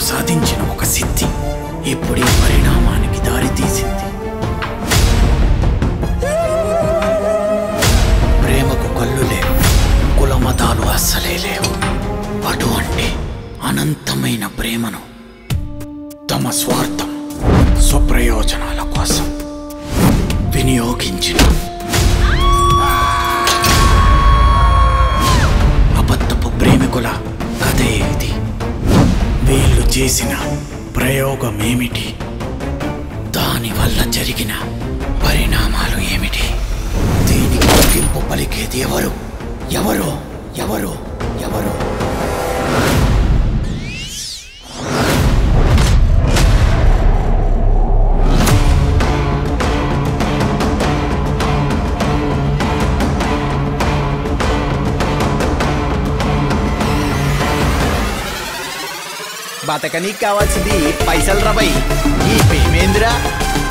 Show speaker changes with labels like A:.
A: సాధించిన ఒక సిద్ధి ఇప్పుడు ఈ పరిణామానికి దారితీసింది ప్రేమకు కళ్ళు లేవు కుల మతాలు అస్సలే లేవు అటువంటి అనంతమైన ప్రేమను తమ స్వార్థం స్వప్రయోజనాల కోసం వినియోగించిన అబద్ధపు ప్రేమికుల కథే ఇది వీళ్ళు చేసిన ప్రయోగమేమిటి దానివల్ల జరిగిన పరిణామాలు ఏమిటి దీనికి ముగింపు పలికేది ఎవరు ఎవరు ఎవరు ఎవరు
B: బతకనీకి కావాల్సింది పైసలు రాబాయి ఈ పేమేందిరా